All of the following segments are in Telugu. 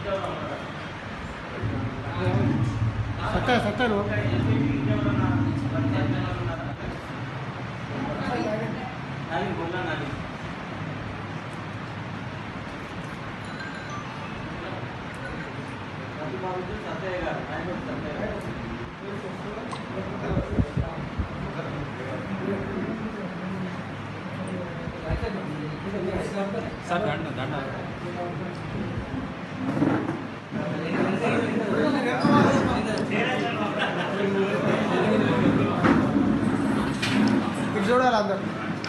సత్తా సత్తాను నాది గొల్ల నాది ప్రతిపాదించు సత్తయ్య గారు ఆయన పేరు సత్తయ్య గారు సార్ దండ దండ ఇటు చూడాలి అందరు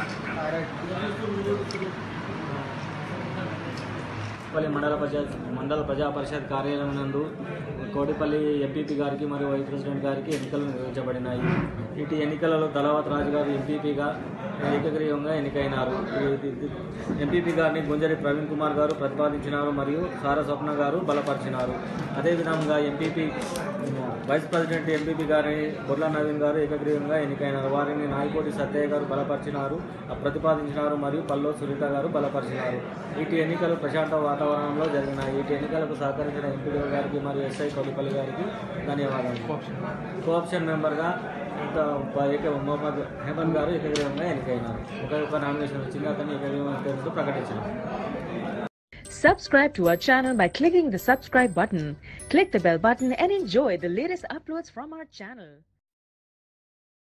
కోటిపల్లి మండల ప్రజా మండల ప్రజా పరిషత్ కార్యాలయం నందు కోటిపల్లి ఎంపీపీ గారికి మరియు వైస్ ప్రెసిడెంట్ గారికి ఎన్నికలు నిర్వహించబడినాయి ఇటు ఎన్నికలలో దళవత్ రాజు గారు ఎంపీపీగా ఏకగ్రీవంగా ఎన్నికైనారు ఎంపీపీ గారిని గుంజరి ప్రవీణ్ కుమార్ గారు ప్రతిపాదించినారు మరియు సార స్వప్న గారు బలపరిచినారు అదేవిధంగా ఎంపీపీ వైస్ ప్రెసిడెంట్ ఎంపీపీ గారిని బొర్ల నవీన్ గారు ఏకగ్రీవంగా ఎన్నికైనారు వారిని నాయకోటి సత్యయ్య గారు బలపరిచినారు ప్రతిపాదించినారు మరియు పల్లో సునీత గారు బలపరిచినారు ఇటు ఎన్నికలు ప్రశాంత వాతావరణంలో జరిగినాయి ఇటు ఎన్నికలకు సహకరించిన ఎంపీడీ గారికి మరియు ఎస్ఐ కొలిపల్లి గారికి ధన్యవాదాలు కోఆప్షన్ మెంబర్గా ఇంకా ఏక మొహమ్మద్ హేమంత్ గారు ఏకగ్రీవంగా ఎన్నికైనారు ఒక ఒక నామినేషన్ వచ్చింది అతన్ని ఏకగ్రీవంగా పేరుతో ప్రకటించారు Subscribe to our channel by clicking the subscribe button. Click the bell button and enjoy the latest uploads from our channel.